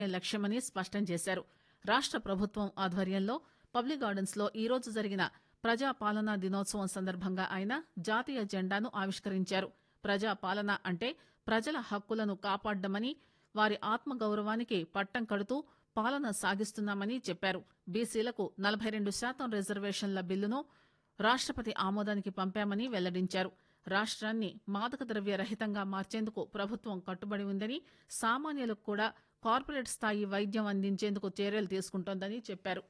లక్ష్యమని స్పష్టం చేశారు రాష్ట ప్రభుత్వం ఆధ్వర్యంలో పబ్లిక్ గార్డెన్స్ లో ఈ రోజు జరిగిన ప్రజా పాలనా దినోత్సవం సందర్భంగా ఆయన జాతీయ జెండాను ఆవిష్కరించారు ప్రజా పాలన అంటే ప్రజల హక్కులను కాపాడ్డమని వారి ఆత్మగౌరవానికి పట్టం కడుతూ పాలన సాగిస్తున్నామని చెప్పారు బీసీలకు నలభై రెండు శాతం రిజర్వేషన్ల బిల్లును రాష్టపతి ఆమోదానికి పంపామని వెల్లడించారు రాష్ట్రాన్ని మాదక ద్రవ్య రహితంగా మార్చేందుకు ప్రభుత్వం కట్టుబడి ఉందని సామాన్యులకు కూడా కార్పొరేట్ స్థాయి వైద్యం అందించేందుకు చర్యలు తీసుకుంటోందని చెప్పారు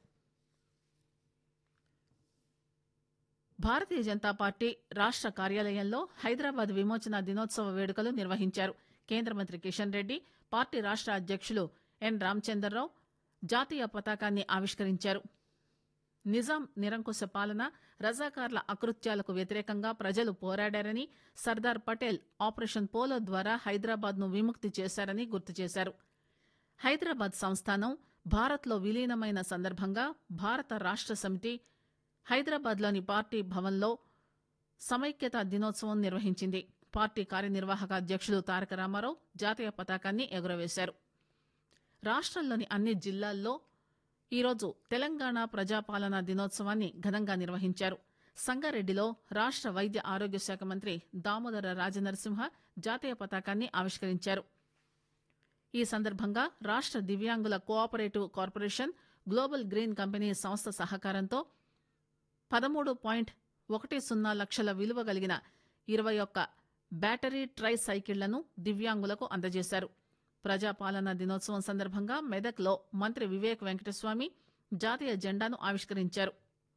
భారతీయ జనతా పార్టీ రాష్ట కార్యాలయంలో హైదరాబాద్ విమోచన దినోత్సవ వేడుకలు నిర్వహించారు కేంద్ర మంత్రి కిషన్ రెడ్డి పార్టీ రాష్ట అధ్యక్షులు ఎన్ రామచంద్రరావు జాతీయ పతాకాన్ని ఆవిష్కరించారు నిజాం నిరంకుశ పాలన రజాకార్ల అకృత్యాలకు వ్యతిరేకంగా ప్రజలు పోరాడారని సర్దార్ పటేల్ ఆపరేషన్ పోలో ద్వారా హైదరాబాద్ ను విముక్తి చేశారని గుర్తు చేశారు హైదరాబాద్ సంస్థానం భారత్లో విలీనమైన సందర్భంగా భారత రాష్ట సమితి హైదరాబాద్లోని పార్టీ భవన్లో సమైక్యత దినోత్సవం నిర్వహించింది పార్టీ కార్యనిర్వాహక అధ్యక్షులు తారక రామారావు జాతీయ పతాకాన్ని ఎగురవేశారు రాష్టంలోని అన్ని జిల్లాల్లో ఈరోజు తెలంగాణ ప్రజాపాలనా దినోత్సవాన్ని ఘనంగా నిర్వహించారు సంగారెడ్డిలో రాష్ట వైద్య ఆరోగ్య శాఖ మంత్రి దామోదర రాజనరసింహ జాతీయ పతాకాన్ని ఆవిష్కరించారు ఈ సందర్భంగా రాష్ట దివ్యాంగుల cooperative corporation global green company సంస్థ సహకారంతో పదమూడు పాయింట్ ఒకటి సున్నా లక్షల విలువ కలిగిన ఇరవై ఒక్క బ్యాటరీ ట్రై సైకిళ్లను దివ్యాంగులకు అందజేశారు ప్రజాపాలనా దినోత్సవం సందర్భంగా మెదక్లో మంత్రి వివేక్ వెంకటస్వామి జాతీయ జెండాను ఆవిష్కరించారు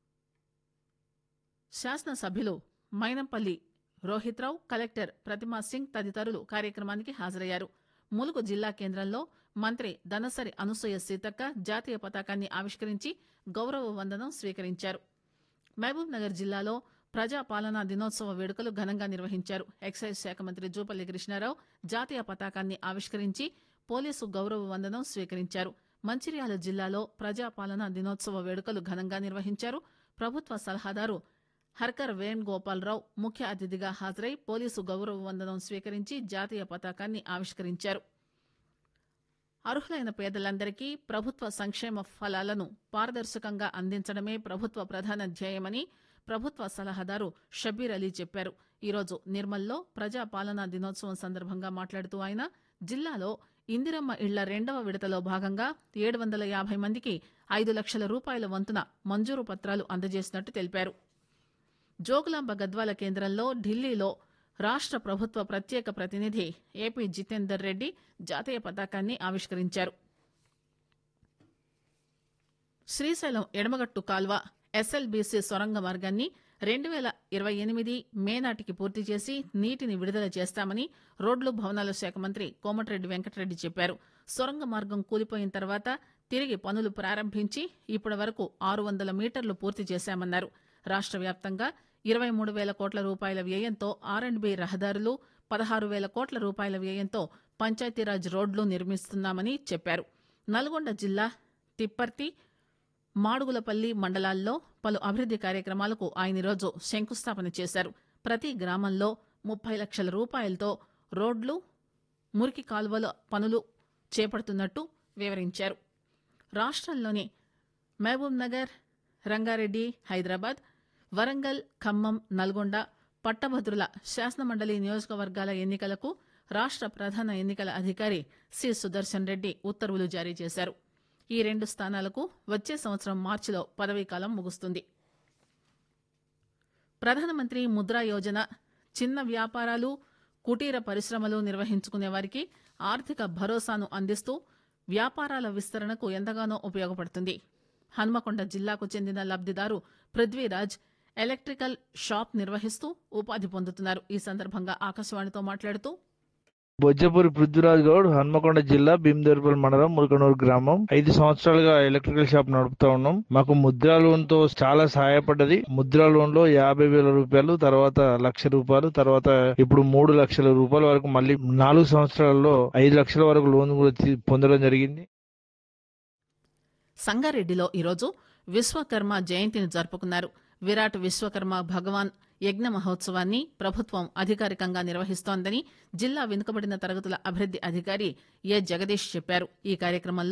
శాసనసభ్యులు మైనంపల్లి రోహిత్రావు కలెక్టర్ ప్రతిమా సింగ్ తదితరులు కార్యక్రమానికి హాజరయ్యారు ములుగు జిల్లా కేంద్రంలో మంత్రి దనసరి అనసూయ సీతక్క జాతీయ పతాకాన్ని ఆవిష్కరించి గౌరవ వందనం స్వీకరించారు మహబూబ్ నగర్ జిల్లాలో ప్రజా పాలనా దినోత్సవ వేడుకలు ఘనంగా నిర్వహించారు ఎక్సైజ్ శాఖ మంత్రి జూపల్లి కృష్ణారావు జాతీయ పతాకాన్ని ఆవిష్కరించి పోలీసు గౌరవ వందనం స్వీకరించారు మంచిర్యాల జిల్లాలో ప్రజా పాలనా దినోత్సవ వేడుకలు ఘనంగా నిర్వహించారు ప్రభుత్వ సలహాదారు హర్కర్ వేణుగోపాలరావు ముఖ్య అతిథిగా హాజరై పోలీసు గౌరవ వందనం స్వీకరించి జాతీయ పతాకాన్ని ఆవిష్కరించారు అర్హులైన పేదలందరికీ ప్రభుత్వ సంక్షేమ ఫలాలను పారదర్శకంగా అందించడమే ప్రభుత్వ ప్రధాన ధ్యేయమని ప్రభుత్వ సలహాదారు షబీర్ అలీ చెప్పారు ఈరోజు నిర్మల్లో ప్రజా పాలనా దినోత్సవం సందర్భంగా మాట్లాడుతూ ఆయన జిల్లాలో ఇందిరమ్మ ఇళ్ల రెండవ విడతలో భాగంగా ఏడు వందల యాభై మందికి ఐదు లక్షల రూపాయల వంతున మంజూరు పత్రాలు అందజేసినట్టు తెలిపారు జోగులాంబ గద్వాల కేంద్రంలో ఢిల్లీలో రాష్ట ప్రభుత్వ ప్రత్యేక ప్రతినిధి ఏపీ జితేందర్ రెడ్డి జాతీయ పతాకాన్ని ఆవిష్కరించారు శ్రీశైలం ఎడమగట్టు కాల్వ ఎస్ఎల్బీసీ సొరంగ మార్గాన్ని రెండు వేల ఇరవై ఎనిమిది మే నాటికి పూర్తి చేసి నీటిని విడుదల చేస్తామని రోడ్లు భవనాల శాఖ మంత్రి కోమటిరెడ్డి వెంకటరెడ్డి చెప్పారు సొరంగ మార్గం కూలిపోయిన తర్వాత తిరిగి పనులు ప్రారంభించి ఇప్పటి వరకు ఆరు వందల మీటర్లు పూర్తి చేశామన్నారు రాష్ట వ్యాప్తంగా ఇరవై మూడు వేల కోట్ల రూపాయల వ్యయంతో ఆర్ అండ్ బి రహదారులు పదహారు వేల కోట్ల రూపాయల వ్యయంతో పంచాయతీరాజ్ రోడ్లు నిర్మిస్తున్నామని చెప్పారు నల్గొండ జిల్లా తిప్పర్తి మాడుగులపల్లి మండలాల్లో పలు అభివృద్ది కార్యక్రమాలకు ఆయన ఈరోజు శంకుస్థాపన చేశారు ప్రతి గ్రామంలో ముప్పై లక్షల రూపాయలతో రోడ్లు మురికి కాలువల పనులు చేపడుతున్నట్టు వివరించారు రాష్టంలోని మహబూబ్ నగర్ రంగారెడ్డి హైదరాబాద్ వరంగల్ ఖమ్మం నల్గొండ పట్టభద్రుల శాసనమండలి నియోజకవర్గాల ఎన్నికలకు రాష్ట ప్రధాన ఎన్నికల అధికారి సి సుదర్శన్ రెడ్డి ఉత్తర్వులు జారీ చేశారు ఈ రెండు స్థానాలకు వచ్చే సంవత్సరం మార్చిలో పదవీకాలం ముగుస్తుంది ప్రధానమంత్రి ముద్రా యోజన చిన్న వ్యాపారాలు కుటీర పరిశ్రమలు నిర్వహించుకునే వారికి ఆర్థిక భరోసాను అందిస్తూ వ్యాపారాల విస్తరణకు ఎంతగానో ఉపయోగపడుతుంది హన్మకొండ జిల్లాకు చెందిన లబ్దిదారు పృథ్వీరాజ్ ఎలక్ట్రికల్ షాప్ నిర్వహిస్తూ ఉపాధి పొందుతున్నారు ఈ సందర్భంగా ఆకాశవాణితో మాట్లాడుతూ బొజ్జపూరి పృథ్వీరాజ్ గౌడ్ హన్మకొండ జిల్లా భీమదేవరపల్లి మండలం మురకనూరు గ్రామం ఐదు సంవత్సరాలుగా ఎలక్ట్రికల్ షాప్ నడుపుతా ఉన్నాం మాకు ముద్రా లోన్ తో చాలా సహాయపడ్డది ముద్రా లోన్ లో యాభై వేల రూపాయలు తర్వాత లక్ష రూపాయలు తర్వాత ఇప్పుడు మూడు లక్షల రూపాయల వరకు మళ్ళీ నాలుగు సంవత్సరాల్లో ఐదు లక్షల వరకు లోన్ కూడా తీ- పొందడం జరిగింది సంగారెడ్డిలో ఈరోజు విశ్వకర్మ జయంతిని జరుపుకున్నారు విరాట్ విశ్వకర్మ భగవాన్ యజ్ఞ మహోత్సవాన్ని ప్రభుత్వం అధికారికంగా నిర్వహిస్తోందని జిల్లా వెనుకబడిన తరగతుల అభివృద్ది అధికారి ఎ జగదీష్ చెప్పారు ఈ కార్యక్రమంలో